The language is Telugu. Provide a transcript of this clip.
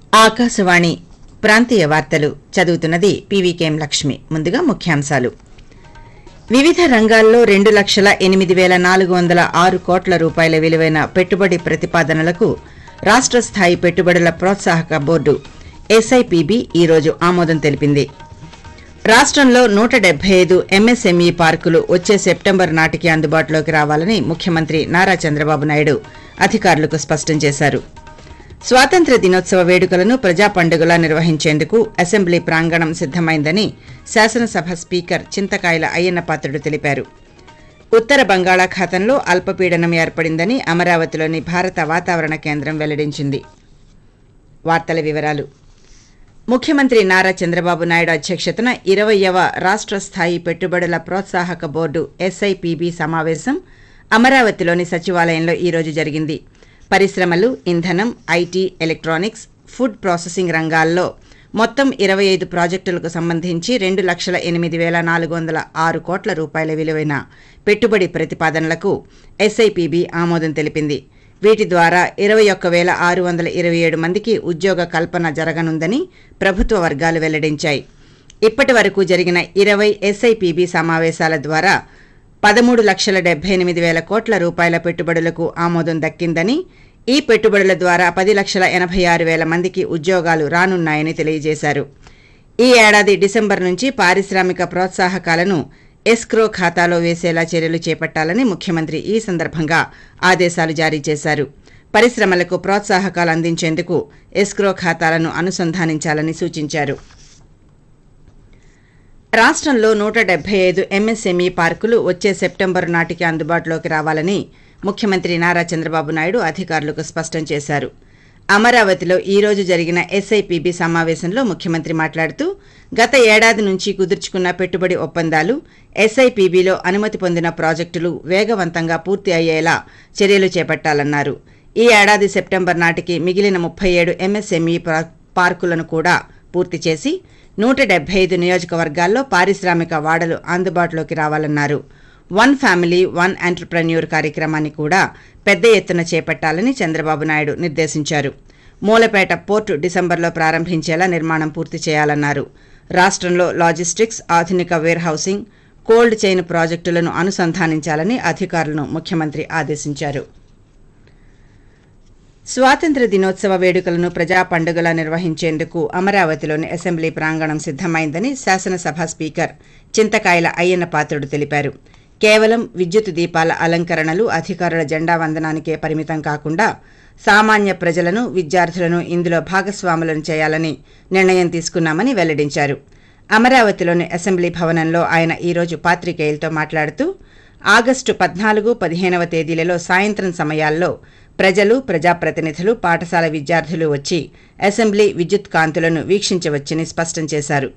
ఆకాశవాణి ప్రాంతీయ వార్తలు చదువుతున్నది పీవీకేఎం లక్ష్మి ముందుగా ముఖ్యాంశాలు వివిధ రంగాల్లో రెండు లక్షల ఎనిమిది వేల నాలుగు వందల ఆరు కోట్ల రూపాయల విలువైన పెట్టుబడి ప్రతిపాదనలకు రాష్ట్ర స్థాయి పెట్టుబడుల ప్రోత్సాహక బోర్డు ఎస్ఐపిబి ఈరోజు ఆమోదం తెలిపింది రాష్ట్రంలో నూట డెబ్బై ఐదు ఎంఎస్ఎంఈ పార్కులు వచ్చే సెప్టెంబర్ నాటికి అందుబాటులోకి రావాలని ముఖ్యమంత్రి నారా చంద్రబాబు నాయుడు అధికారులకు స్పష్టం చేశారు స్వాతంత్ర్య దినోత్సవ వేడుకలను ప్రజా పండుగలా నిర్వహించేందుకు అసెంబ్లీ ప్రాంగణం సిద్దమైందని శాసనసభ స్పీకర్ చింతకాయల అయ్యన్నపాత్రుడు తెలిపారు ఉత్తర బంగాళాఖాతంలో అల్పపీడనం ఏర్పడిందని అమరావతిలోని భారత వాతావరణ కేంద్రం వెల్లడించింది వార్తల వివరాలు ముఖ్యమంత్రి నారా చంద్రబాబు నాయుడు అధ్యక్షతన ఇరవయవ రాష్ట్ర స్థాయి పెట్టుబడుల ప్రోత్సాహక బోర్డు ఎస్ఐపిబి సమావేశం అమరావతిలోని సచివాలయంలో ఈరోజు జరిగింది పరిశ్రమలు ఇంధనం ఐటీ ఎలక్ట్రానిక్స్ ఫుడ్ ప్రాసెసింగ్ రంగాల్లో మొత్తం ఇరవై ఐదు ప్రాజెక్టులకు సంబంధించి రెండు లక్షల ఎనిమిది వేల నాలుగు వందల ఆరు కోట్ల రూపాయల విలువైన పెట్టుబడి ప్రతిపాదనలకు ఎస్ఐపిబి ఆమోదం తెలిపింది వీటి ద్వారా ఇరవై ఒక్క వేల ఆరు వందల ఇరవై ఏడు మందికి ఉద్యోగ కల్పన జరగనుందని ప్రభుత్వ వర్గాలు వెల్లడించాయి ఇప్పటి వరకు జరిగిన ఇరవై ఎస్ఐపిబి సమావేశాల ద్వారా పదమూడు లక్షల డెబ్బై ఎనిమిది వేల కోట్ల రూపాయల పెట్టుబడులకు ఆమోదం దక్కిందని ఈ పెట్టుబడుల ద్వారా పది లక్షల ఎనభై ఆరు వేల మందికి ఉద్యోగాలు రానున్నాయని తెలియజేశారు ఈ ఏడాది డిసెంబర్ నుంచి పారిశ్రామిక ప్రోత్సాహకాలను ఎస్క్రో ఖాతాలో వేసేలా చర్యలు చేపట్టాలని ముఖ్యమంత్రి ఈ సందర్భంగా ఆదేశాలు జారీ చేశారు పరిశ్రమలకు ప్రోత్సాహకాలు అందించేందుకు ఎస్క్రో ఖాతాలను అనుసంధానించాలని సూచించారు రాష్ట్రంలో నూట డెబ్బై ఐదు ఎంఎస్ఎంఈ పార్కులు వచ్చే సెప్టెంబర్ నాటికి అందుబాటులోకి రావాలని ముఖ్యమంత్రి నారా చంద్రబాబు నాయుడు అధికారులకు స్పష్టం చేశారు అమరావతిలో ఈ రోజు జరిగిన ఎస్ఐపిబి సమావేశంలో ముఖ్యమంత్రి మాట్లాడుతూ గత ఏడాది నుంచి కుదుర్చుకున్న పెట్టుబడి ఒప్పందాలు ఎస్ఐపిబిలో అనుమతి పొందిన ప్రాజెక్టులు వేగవంతంగా పూర్తి అయ్యేలా చర్యలు చేపట్టాలన్నారు ఈ ఏడాది సెప్టెంబర్ నాటికి మిగిలిన ముప్పై ఏడు ఎంఎస్ఎంఈ పార్కులను కూడా పూర్తి చేసి నూట డెబ్బై ఐదు నియోజకవర్గాల్లో పారిశ్రామిక వాడలు అందుబాటులోకి రావాలన్నారు వన్ ఫ్యామిలీ వన్ ఎంటర్ప్రెన్యూర్ కార్యక్రమాన్ని కూడా పెద్ద ఎత్తున చేపట్టాలని చంద్రబాబు నాయుడు నిర్దేశించారు మూలపేట పోర్టు డిసెంబర్లో ప్రారంభించేలా నిర్మాణం పూర్తి చేయాలన్నారు రాష్ట్రంలో లాజిస్టిక్స్ ఆధునిక వేర్ హౌసింగ్ కోల్డ్ చైన్ ప్రాజెక్టులను అనుసంధానించాలని అధికారులను ముఖ్యమంత్రి ఆదేశించారు స్వాతంత్ర దినోత్సవ వేడుకలను ప్రజా పండుగలా నిర్వహించేందుకు అమరావతిలోని అసెంబ్లీ ప్రాంగణం సిద్దమైందని శాసనసభ స్పీకర్ చింతకాయల అయ్యన్న పాత్రుడు తెలిపారు కేవలం విద్యుత్ దీపాల అలంకరణలు అధికారుల జెండా వందనానికే పరిమితం కాకుండా సామాన్య ప్రజలను విద్యార్థులను ఇందులో భాగస్వాములను చేయాలని నిర్ణయం తీసుకున్నామని వెల్లడించారు అమరావతిలోని అసెంబ్లీ భవనంలో ఆయన ఈరోజు పాత్రికేయులతో మాట్లాడుతూ ఆగస్టు పద్నాలుగు పదిహేనవ తేదీలలో సాయంత్రం సమయాల్లో ప్రజలు ప్రజాప్రతినిధులు పాఠశాల విద్యార్థులు వచ్చి అసెంబ్లీ విద్యుత్ కాంతులను వీక్షించవచ్చని స్పష్టం చేశారు